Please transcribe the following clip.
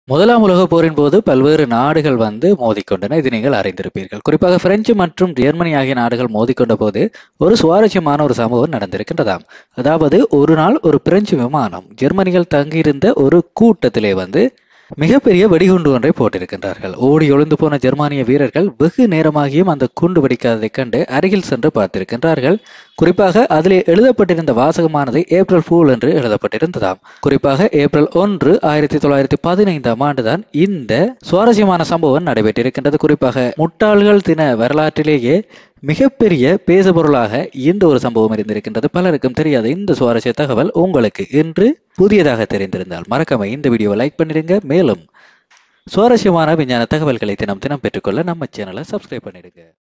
முதலாம் உலகப் போரின் போது பல்வேறு நாடுகள் வந்து மோதிக்கொண்டன இது நீங்கள் அறிந்திருப்பீர்கள் குறிப்பாக பிரெஞ்சு மற்றும் ஜெர்மனி ஆகிய நாடுகள் மோதிக்கொண்ட போது ஒரு சுவாரஸ்யமான ஒரு சம்பவம் நடந்திருக்கின்றதாம் அதாவது ஒரு நாள் ஒரு பிரெஞ்சு விமானம் ஜெர்மனிகள் தங்கியிருந்த ஒரு கூட்டத்திலே வந்து மிகப்பெரிய வெடிகுண்டு ஒன்றை போட்டிருக்கின்றார்கள் ஓடி ஒளிந்து போன ஜெர்மானிய வீரர்கள் வெகு நேரமாகியும் அந்த குண்டு வெடிக்காததைக் கண்டு அருகில் சென்று பார்த்திருக்கின்றார்கள் குறிப்பாக அதிலே எழுதப்பட்டிருந்த வாசகமானது ஏப்ரல் ஃபூல் என்று எழுதப்பட்டிருந்ததாம் குறிப்பாக ஏப்ரல் ஒன்று ஆயிரத்தி தொள்ளாயிரத்தி பதினைந்தாம் ஆண்டுதான் இந்த சுவாரஸ்யமான சம்பவம் நடைபெற்றிருக்கின்றது குறிப்பாக முட்டாள்கள் தின வரலாற்றிலேயே மிகப்பெரிய பேசுபொருளாக இந்த ஒரு சம்பவம் இருந்திருக்கின்றது பலருக்கும் தெரியாத இந்த சுவாரஸ்ய தகவல் உங்களுக்கு இன்று புதியதாக தெரிந்திருந்தால் மறக்காம இந்த வீடியோவை லைக் பண்ணிடுங்க மேலும் சுவாரஸ்யமான விஞ்ஞான தகவல்களை தினம் தினம் பெற்றுக்கொள்ள நம்ம சேனலை சப்ஸ்கிரைப் பண்ணிடுங்க